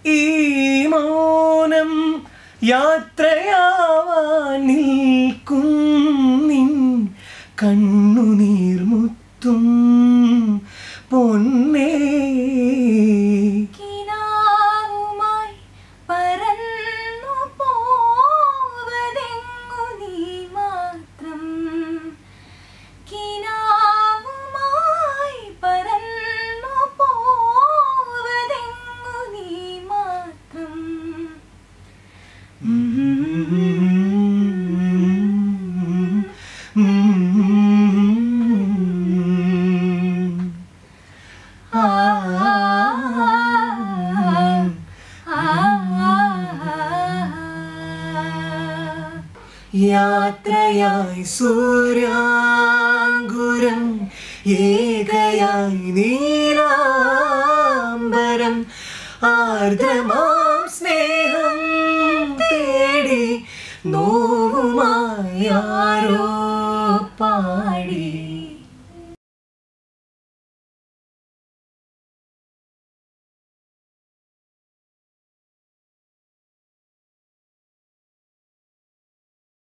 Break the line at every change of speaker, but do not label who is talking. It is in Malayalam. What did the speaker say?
ഈ മൗനം യാത്രയാവാൻ നിൽക്കും നിൻ കണ്ണുനീർമുത്തും പൊന്നേ
കിനാവുമായി പരന്നു പോവതെങ്ങു നീ മാത്രം കിനാവുമായി പരന്നു പോവതെങ്ങു നീ മാത്രം
ആ യാത്രയായി സൂര്യാങ്കുരം ഏകയായി നീലാംബരം ആർദ്രമാം സ്നേഹം തേടി നോവുമായി ആരോ പാടി